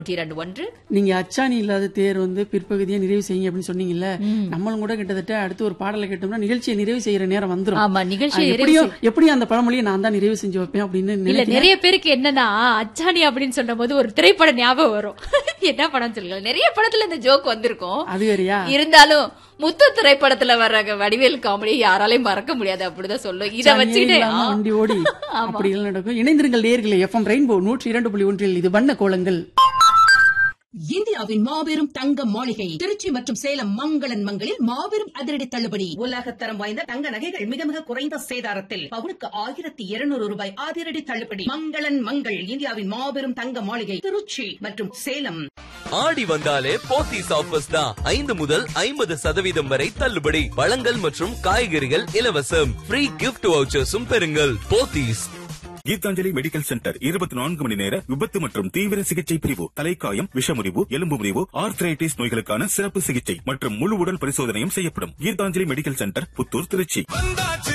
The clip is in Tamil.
நூற்றி இரண்டு ஒன்று நீங்க அச்சாணி இல்லாத தேர் வந்து பிற்பகுதியை நிறைவு செய்யுங்க அப்படின்னு சொன்னீங்கல்ல நம்மளும் கூட கிட்டத்தட்ட அடுத்து ஒரு பாடலை கேட்டோம்னா நிகழ்ச்சியை நிறைவு செய்யற நேரம் வந்துரும் ஆமா நிகழ்ச்சி அது நிறைவு எப்படியோ எப்படியும் அந்த பழமொழியை நான் தான் நிறைவு செஞ்சு வைப்பேன் அப்படின்னு இல்ல நினைக்கிறேன் நிறைய பேருக்கு என்னன்னா அச்சாணி அப்படின்னு சொல்லும் போது ஒரு திரைப்பட ஞாபகம் வரும் என்ன படம் சொல்லுங்க நிறைய படத்துல இந்த ஜோக் வந்திருக்கும் அது வேறயா இருந்தாலும் முத்து திரைப்படத்துல வர்ற வடிவேல் காமெடி யாராலையும் மறக்க முடியாது அப்படிதான் சொல்லும் இத அச்சாணியே வச்சுட்டு இல்லாம வண்டி ஓடி அப்படி எல்லாம் நடக்கும் இணைந்திருங்கள் நேர்களே எஃப்எம் ரெயின்போ நூற்றி இரண்டு புள்ளி ஒன்றில் இது வண்ண கோலங்கள் இந்தியாவின் மாபெரும் தங்க மாளிகை திருச்சி மற்றும் சேலம் மங்களன் மங்களில் மாபெரும் அதிரடி தள்ளுபடி உலகத்தரம் வாய்ந்த தங்க நகைகள் மிக மிக குறைந்த சேதாரத்தில் பவுனுக்கு ஆயிரத்தி இருநூறு ரூபாய் அதிரடி தள்ளுபடி மங்களன் மங்கள் இந்தியாவின் மாபெரும் தங்க மாளிகை திருச்சி மற்றும் சேலம் ஆடி வந்தாலே போத்தீஸ் ஆஃபர்ஸ் தான் ஐந்து முதல் ஐம்பது சதவீதம் வரை தள்ளுபடி பழங்கள் மற்றும் காய்கறிகள் இலவசம் ஃப்ரீ கிஃப்ட் வவுச்சர்ஸும் பெறுங்கள் போத்தீஸ் கீதாஞ்சலி மெடிக்கல் சென்டர் இருபத்தி நான்கு மணி நேர விபத்து மற்றும் தீவிர சிகிச்சை பிரிவு தலைக்காயம் விஷமுறிவு எலும்பு முறிவு ஆர்த்ரைட்டிஸ் நோய்களுக்கான சிறப்பு சிகிச்சை மற்றும் முழு உடல் பரிசோதனையும் செய்யப்படும் கீதாஞ்சலி மெடிக்கல் சென்டர் புத்தூர் திருச்சி